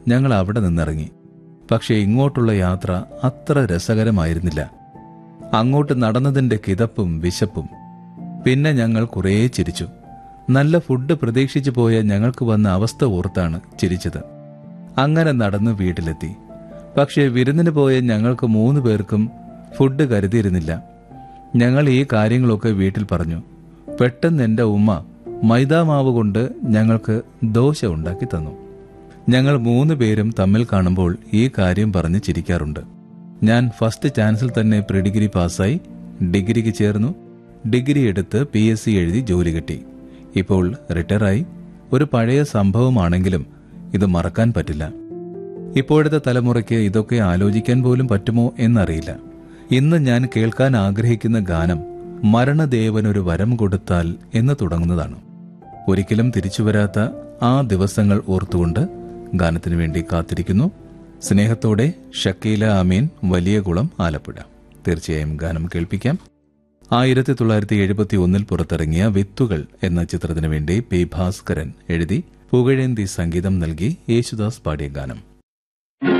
ഞങ്ങൾ അവിടെ നിന്നിറങ്ങി പക്ഷേ ഇങ്ങോട്ടുള്ള യാത്ര അത്ര രസകരമായിരുന്നില്ല അങ്ങോട്ട് നടന്നതിന്റെ കിതപ്പും വിശപ്പും പിന്നെ ഞങ്ങൾ കുറേ ചിരിച്ചു നല്ല ഫുഡ് പ്രതീക്ഷിച്ചു പോയ ഞങ്ങൾക്ക് വന്ന അവസ്ഥ ഓർത്താണ് ചിരിച്ചത് അങ്ങനെ നടന്ന് വീട്ടിലെത്തി പക്ഷേ വിരുന്നിന് പോയ ഞങ്ങൾക്ക് മൂന്ന് പേർക്കും ഫുഡ് കരുതിയിരുന്നില്ല ഞങ്ങൾ ഈ കാര്യങ്ങളൊക്കെ വീട്ടിൽ പറഞ്ഞു പെട്ടെന്ന് എൻ്റെ ഉമ്മ മൈദാമാവ് കൊണ്ട് ഞങ്ങൾക്ക് ദോശ ഉണ്ടാക്കി തന്നു ഞങ്ങൾ മൂന്ന് പേരും തമ്മിൽ കാണുമ്പോൾ ഈ കാര്യം പറഞ്ഞ് ചിരിക്കാറുണ്ട് ഞാൻ ഫസ്റ്റ് ചാൻസിൽ തന്നെ പ്രീ ഡിഗ്രി പാസ്സായി ഡിഗ്രിക്ക് ചേർന്നു ഡിഗ്രി എടുത്ത് പി എസ് സി എഴുതി ജോലി കിട്ടി ഇപ്പോൾ റിട്ടയറായി ഒരു പഴയ സംഭവമാണെങ്കിലും ഇത് മറക്കാൻ പറ്റില്ല ഇപ്പോഴത്തെ തലമുറയ്ക്ക് ഇതൊക്കെ ആലോചിക്കാൻ പോലും പറ്റുമോ എന്നറിയില്ല ഇന്ന് ഞാൻ കേൾക്കാൻ ആഗ്രഹിക്കുന്ന ഗാനം മരണദേവനൊരു വരം കൊടുത്താൽ എന്ന് തുടങ്ങുന്നതാണ് ഒരിക്കലും തിരിച്ചുവരാത്ത ആ ദിവസങ്ങൾ ഓർത്തുകൊണ്ട് ഗാനത്തിനു വേണ്ടി കാത്തിരിക്കുന്നു സ്നേഹത്തോടെ ഷക്കീല അമീൻ വലിയ കുളം ആലപ്പുഴ തീർച്ചയായും ഗാനം കേൾപ്പിക്കാം ആയിരത്തി തൊള്ളായിരത്തി എഴുപത്തി ഒന്നിൽ പുറത്തിറങ്ങിയ വിത്തുകൾ എന്ന ചിത്രത്തിനു വേണ്ടി പി ഭാസ്കരൻ എഴുതി പുകഴേന്തി സംഗീതം നൽകി യേശുദാസ് പാടിയ ഗാനം